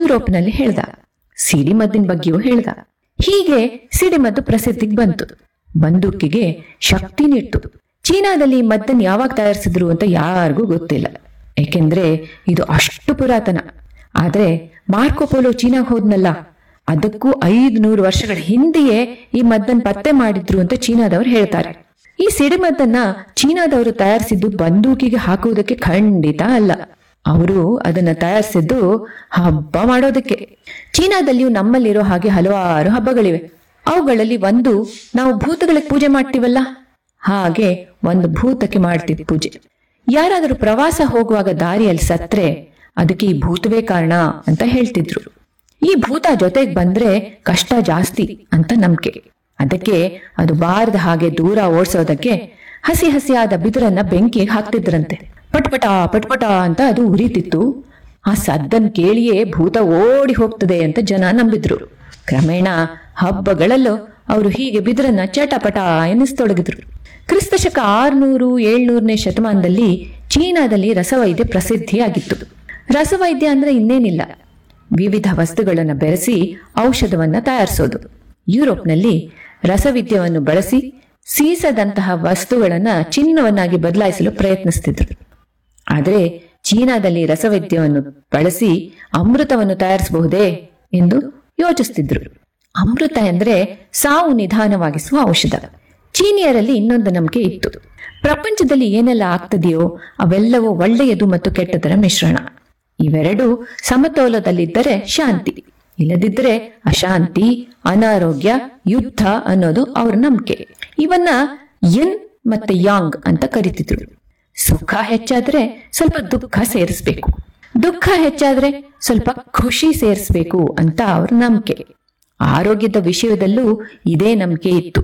ಯುರೋಪ್ನಲ್ಲಿ ಹೇಳ್ದ ಸಿಡಿಮದ್ದಿನ ಬಗ್ಗೆಯೂ ಹೇಳ್ದ ಹೀಗೆ ಸಿಡಿಮದ್ದು ಪ್ರಸಿದ್ಧಿಗೆ ಬಂತು ಬಂದೂಕಿಗೆ ಶಕ್ತಿ ನೀಡ್ತು ಚೀನಾದಲ್ಲಿ ಈ ಮದ್ದನ್ನು ಯಾವಾಗ ತಯಾರಿಸಿದ್ರು ಅಂತ ಯಾರಿಗೂ ಗೊತ್ತಿಲ್ಲ ಏಕೆಂದ್ರೆ ಇದು ಅಷ್ಟು ಪುರಾತನ ಆದ್ರೆ ಮಾರ್ಕೋಪೋಲೋ ಚೀನಾಗ್ ಹೋದ್ನಲ್ಲ ಅದಕ್ಕೂ ಐದು ನೂರು ವರ್ಷಗಳ ಹಿಂದೆಯೇ ಈ ಮದ್ದನ್ನು ಪತ್ತೆ ಮಾಡಿದ್ರು ಅಂತ ಚೀನಾದವರು ಹೇಳ್ತಾರೆ ಈ ಸಿಡಿಮದ್ದನ್ನ ಚೀನಾದವರು ತಯಾರಿಸಿದ್ದು ಬಂದೂಕಿಗೆ ಹಾಕುವುದಕ್ಕೆ ಖಂಡಿತ ಅಲ್ಲ ಅವರು ಅದನ್ನ ತಯಾರಿಸಿದ್ದು ಹಬ್ಬ ಮಾಡೋದಕ್ಕೆ ಚೀನಾದಲ್ಲಿಯೂ ನಮ್ಮಲ್ಲಿರೋ ಹಾಗೆ ಹಲವಾರು ಹಬ್ಬಗಳಿವೆ ಅವುಗಳಲ್ಲಿ ಒಂದು ನಾವು ಭೂತಗಳಿಗೆ ಪೂಜೆ ಮಾಡ್ತೀವಲ್ಲ ಹಾಗೆ ಒಂದು ಭೂತಕ್ಕೆ ಮಾಡ್ತಿದ್ ಪೂಜೆ ಯಾರಾದರೂ ಪ್ರವಾಸ ಹೋಗುವಾಗ ದಾರಿಯಲ್ಲಿ ಸತ್ರೆ ಅದಕ್ಕೆ ಈ ಭೂತವೇ ಕಾರಣ ಅಂತ ಹೇಳ್ತಿದ್ರು ಈ ಭೂತ ಜೊತೆಗೆ ಬಂದ್ರೆ ಕಷ್ಟ ಜಾಸ್ತಿ ಅಂತ ನಂಬಿಕೆ ಅದಕ್ಕೆ ಅದು ಬಾರದ ಹಾಗೆ ದೂರ ಓಡಿಸೋದಕ್ಕೆ ಹಸಿ ಹಸಿಯಾದ ಬಿದಿರನ್ನ ಬೆಂಕಿಗೆ ಹಾಕ್ತಿದ್ರಂತೆ ಪಟ್ಪಟ ಪಟ್ಪಟ ಅಂತ ಅದು ಉರಿತಿತ್ತು ಆ ಸದ್ದನ್ ಕೇಳಿಯೇ ಭೂತ ಓಡಿ ಹೋಗ್ತದೆ ಅಂತ ಜನ ನಂಬಿದ್ರು ಕ್ರಮೇಣ ಹಬ್ಬಗಳಲ್ಲೂ ಅವರು ಹೀಗೆ ಬಿದಿರನ್ನ ಚಟಪಟ ಎನಿಸ್ತೊಡಗಿದ್ರು ಕ್ರಿಸ್ತಶಕ ಆರ್ನೂರು ಏಳ್ನೂರನೇ ಶತಮಾನದಲ್ಲಿ ಚೀನಾದಲ್ಲಿ ರಸವೈದ್ಯ ಪ್ರಸಿದ್ಧಿಯಾಗಿತ್ತು ರಸವೈದ್ಯ ಅಂದ್ರೆ ಇನ್ನೇನಿಲ್ಲ ವಿವಿಧ ವಸ್ತುಗಳನ್ನು ಬೆರೆಸಿ ಔಷಧವನ್ನ ತಯಾರಿಸೋದು ಯುರೋಪ್ನಲ್ಲಿ ರಸವಿದ್ಯವನ್ನು ಬಳಸಿ ಸೀಸದಂತಹ ವಸ್ತುಗಳನ್ನ ಚಿನ್ನವನ್ನಾಗಿ ಬದಲಾಯಿಸಲು ಪ್ರಯತ್ನಿಸ್ತಿದ್ರು ಆದರೆ ಚೀನಾದಲ್ಲಿ ರಸವೈದ್ಯವನ್ನು ಬಳಸಿ ಅಮೃತವನ್ನು ತಯಾರಿಸಬಹುದೇ ಎಂದು ಯೋಚಿಸ್ತಿದ್ರು ಅಮೃತ ಎಂದ್ರೆ ಸಾವು ನಿಧಾನವಾಗಿಸುವ ಔಷಧ ಚೀನಿಯರಲ್ಲಿ ಇನ್ನೊಂದು ನಂಬಿಕೆ ಇತ್ತು ಪ್ರಪಂಚದಲ್ಲಿ ಏನೆಲ್ಲ ಆಗ್ತದೆಯೋ ಅವೆಲ್ಲವೂ ಒಳ್ಳೆಯದು ಮತ್ತು ಕೆಟ್ಟದರ ಮಿಶ್ರಣ ಇವೆರಡು ಸಮತೋಲದಲ್ಲಿದ್ದರೆ ಶಾಂತಿ ಇಲ್ಲದಿದ್ದರೆ ಅಶಾಂತಿ ಅನಾರೋಗ್ಯ ಯುದ್ಧ ಅನ್ನೋದು ಅವರ ನಂಬಿಕೆ ಇವನ್ನ ಯನ್ ಮತ್ತೆ ಯಾಂಗ್ ಅಂತ ಕರಿತಿದ್ರು ಸುಖ ಹೆಚ್ಚಾದ್ರೆ ಸ್ವಲ್ಪ ದುಃಖ ಸೇರಿಸ್ಬೇಕು ದುಃಖ ಹೆಚ್ಚಾದ್ರೆ ಸ್ವಲ್ಪ ಖುಷಿ ಸೇರಿಸ್ಬೇಕು ಅಂತ ಅವ್ರ ನಂಬಿಕೆ ಆರೋಗ್ಯದ ವಿಷಯದಲ್ಲೂ ಇದೇ ನಂಬಿಕೆ ಇತ್ತು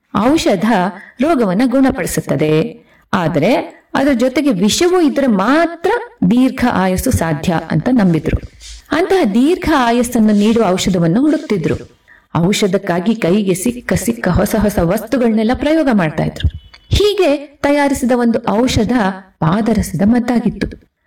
ಔಷಧ ರೋಗವನ್ನ ಗುಣಪಡಿಸುತ್ತದೆ ಆದರೆ ಅದರ ಜೊತೆಗೆ ವಿಷವೂ ಇದ್ರೆ ಮಾತ್ರ ದೀರ್ಘ ಆಯಸ್ಸು ಸಾಧ್ಯ ಅಂತ ನಂಬಿದ್ರು ಅಂತಹ ದೀರ್ಘ ಆಯಸ್ಸನ್ನು ನೀಡುವ ಔಷಧವನ್ನು ಹುಡುಕ್ತಿದ್ರು ಔಷಧಕ್ಕಾಗಿ ಕೈಗೆ ಸಿಕ್ಕ ಸಿಕ್ಕ ಹೊಸ ಹೊಸ ವಸ್ತುಗಳನ್ನೆಲ್ಲ ಪ್ರಯೋಗ ಮಾಡ್ತಾ ಇದ್ರು ಹೀಗೆ ತಯಾರಿಸಿದ ಒಂದು ಔಷಧ ಪಾದರಸದ ಮದ್ದಾಗಿತ್ತು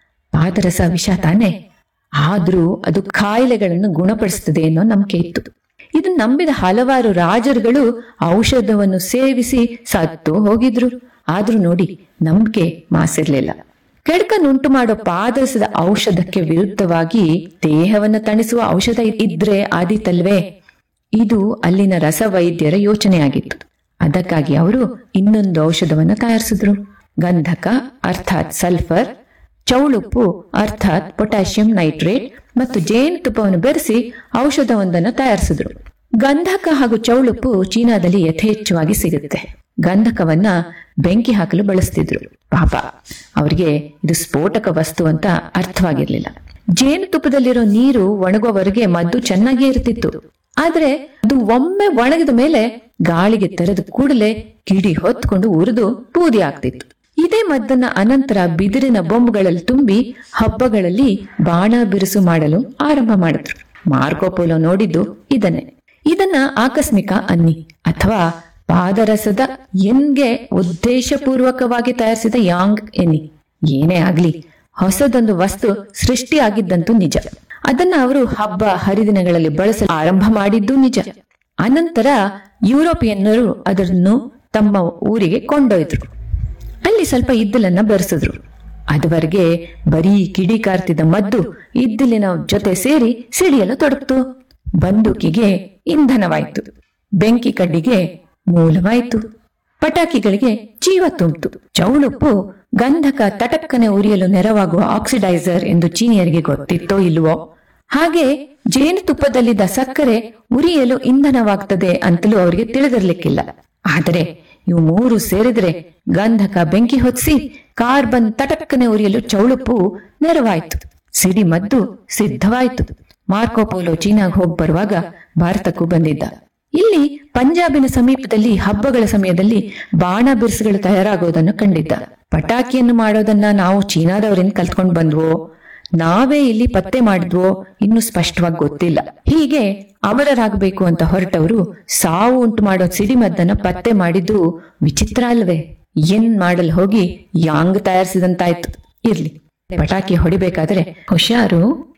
ಪಾದರಸ ವಿಷ ತಾನೆ ಆದ್ರೂ ಅದು ಕಾಯಿಲೆಗಳನ್ನು ಗುಣಪಡಿಸುತ್ತದೆ ಅನ್ನೋ ನಂಬಿಕೆ ಇತ್ತು ಇದನ್ನ ನಂಬಿದ ಹಲವಾರು ರಾಜರುಗಳು ಔಷಧವನ್ನು ಸೇವಿಸಿ ಸತ್ತು ಹೋಗಿದ್ರು ಆದ್ರೂ ನೋಡಿ ನಂಬಿಕೆ ಮಾಸಿರ್ಲಿಲ್ಲ ಕೆಡಕನ್ನುಂಟು ಮಾಡೋ ಪಾದರಸದ ಔಷಧಕ್ಕೆ ವಿರುದ್ಧವಾಗಿ ದೇಹವನ್ನು ತಣಿಸುವ ಔಷಧ ಇದ್ರೆ ಆದೀತಲ್ವೇ ಇದು ಅಲ್ಲಿನ ರಸವೈದ್ಯರ ಯೋಚನೆಯಾಗಿತ್ತು ಅದಕ್ಕಾಗಿ ಅವರು ಇನ್ನೊಂದು ಔಷಧವನ್ನು ತಯಾರಿಸಿದ್ರು ಗಂಧಕ ಅರ್ಥಾತ್ ಸಲ್ಫರ್ ಚೌಳುಪ್ಪು ಅರ್ಥಾತ್ ಪೊಟ್ಯಾಷಿಯಂ ನೈಟ್ರೇಟ್ ಮತ್ತು ಜೇನುತುಪ್ಪವನ್ನು ಬೆರೆಸಿ ಔಷಧವೊಂದನ್ನು ತಯಾರಿಸಿದ್ರು ಗಂಧಕ ಹಾಗೂ ಚೌಳುಪ್ಪು ಚೀನಾದಲ್ಲಿ ಯಥೇಚ್ಛವಾಗಿ ಸಿಗುತ್ತೆ ಗಂಧಕವನ್ನ ಬೆಂಕಿ ಹಾಕಲು ಬಳಸ್ತಿದ್ರು ಪಾಪ ಅವರಿಗೆ ಇದು ಸ್ಫೋಟಕ ವಸ್ತು ಅಂತ ಅರ್ಥವಾಗಿರ್ಲಿಲ್ಲ ಜೇನುತುಪ್ಪದಲ್ಲಿರೋ ನೀರು ಒಣಗುವವರೆಗೆ ಮದ್ದು ಚೆನ್ನಾಗೇ ಇರ್ತಿತ್ತು ಆದ್ರೆ ಅದು ಒಮ್ಮೆ ಒಣಗಿದ ಮೇಲೆ ಗಾಳಿಗೆ ತೆರೆದ ಕೂಡಲೇ ಕಿಡಿ ಹೊತ್ಕೊಂಡು ಉರಿದು ಬೂದಿ ಆಗ್ತಿತ್ತು ಇದೇ ಮದ್ದನ್ನ ಅನಂತರ ಬಿದಿರಿನ ಬೊಂಬುಗಳಲ್ಲಿ ತುಂಬಿ ಹಬ್ಬಗಳಲ್ಲಿ ಬಾಣ ಬಿರುಸು ಮಾಡಲು ಆರಂಭ ಮಾಡಿದ್ರು ಮಾರ್ಕೋಪೋಲೋ ನೋಡಿದ್ದು ಇದನ್ನೇ ಇದನ್ನ ಆಕಸ್ಮಿಕ ಅನ್ನಿ ಅಥವಾ ಪಾದರಸದ ಎನ್ಗೆ ಉದ್ದೇಶಪೂರ್ವಕವಾಗಿ ತಯಾರಿಸಿದ ಯಾಂಗ್ ಎನ್ನಿ ಏನೇ ಆಗ್ಲಿ ಹೊಸದೊಂದು ವಸ್ತು ಸೃಷ್ಟಿಯಾಗಿದ್ದಂತೂ ನಿಜ ಅದನ್ನ ಅವರು ಹಬ್ಬ ಹರಿದಿನಗಳಲ್ಲಿ ಬಳಸಲು ಆರಂಭ ಮಾಡಿದ್ದು ನಿಜ ಅನಂತರ ಯುರೋಪಿಯನ್ನರು ಅದನ್ನು ತಮ್ಮ ಊರಿಗೆ ಕೊಂಡೊಯ್ದ್ರು ಅಲ್ಲಿ ಸ್ವಲ್ಪ ಇದ್ದಲನ್ನ ಬೆರೆಸಿದ್ರು ಅದುವರೆಗೆ ಬರೀ ಕಿಡಿ ಕಾರ್ತಿದ್ದ ಮದ್ದು ಇದ್ದಿಲಿನ ಜೊತೆ ಸೇರಿ ಸಿಡಿಯಲು ತೊಡಗ್ತು ಬಂದೂಕಿಗೆ ಇಂಧನವಾಯ್ತು ಬೆಂಕಿ ಕಡ್ಡಿಗೆ ಮೂಲವಾಯ್ತು ಪಟಾಕಿಗಳಿಗೆ ಜೀವ ತುಂಬಿತು ಚೌಳುಪ್ಪು ಗಂಧಕ ತಟಕ್ಕನೆ ಉರಿಯಲು ನೆರವಾಗುವ ಆಕ್ಸಿಡೈಸರ್ ಎಂದು ಚೀನಿಯರಿಗೆ ಗೊತ್ತಿತ್ತೋ ಇಲ್ವೋ ಹಾಗೆ ಜೇನುತುಪ್ಪದಲ್ಲಿದ್ದ ಸಕ್ಕರೆ ಉರಿಯಲು ಇಂಧನವಾಗ್ತದೆ ಅಂತಲೂ ಅವರಿಗೆ ತಿಳಿದಿರ್ಲಿಕ್ಕಿಲ್ಲ ಆದರೆ ಇವು ಮೂರು ಸೇರಿದ್ರೆ ಗಂಧಕ ಬೆಂಕಿ ಹೊತ್ತಿಸಿ ಕಾರ್ಬನ್ ತಟಕ್ಕನೆ ಉರಿಯಲು ಚೌಳುಪ್ಪು ನೆರವಾಯ್ತು ಸಿಡಿ ಮದ್ದು ಸಿದ್ಧವಾಯ್ತು ಮಾರ್ಕೋಪೋಲೋ ಚೀನಾಗ್ ಹೋಗಿ ಬರುವಾಗ ಭಾರತಕ್ಕೂ ಬಂದಿದ್ದ ಇಲ್ಲಿ ಪಂಜಾಬಿನ ಸಮೀಪದಲ್ಲಿ ಹಬ್ಬಗಳ ಸಮಯದಲ್ಲಿ ಬಾಣ ಬಿರುಸುಗಳು ತಯಾರಾಗೋದನ್ನು ಕಂಡಿದ್ದ ಪಟಾಕಿಯನ್ನು ಮಾಡೋದನ್ನ ನಾವು ಚೀನಾದವರಿಂದ ಕಲ್ತ್ಕೊಂಡ್ ಬಂದ್ವೋ ನಾವೇ ಇಲ್ಲಿ ಪತ್ತೆ ಮಾಡಿದ್ವೋ ಇನ್ನು ಸ್ಪಷ್ಟವಾಗಿ ಗೊತ್ತಿಲ್ಲ ಹೀಗೆ ಅಮರರಾಗಬೇಕು ಅಂತ ಹೊರಟವರು ಸಾವು ಉಂಟು ಮಾಡೋ ಸಿಡಿಮದ್ದನ್ನ ಪತ್ತೆ ಮಾಡಿದ್ದು ವಿಚಿತ್ರ ಅಲ್ವೇ ಏನ್ ಮಾಡಲ್ ಹೋಗಿ ಯಾಂಗ್ ತಯಾರಿಸಿದಂತಾಯ್ತು ಇರ್ಲಿ ಪಟಾಕಿ ಹೊಡಿಬೇಕಾದ್ರೆ ಹುಷಾರು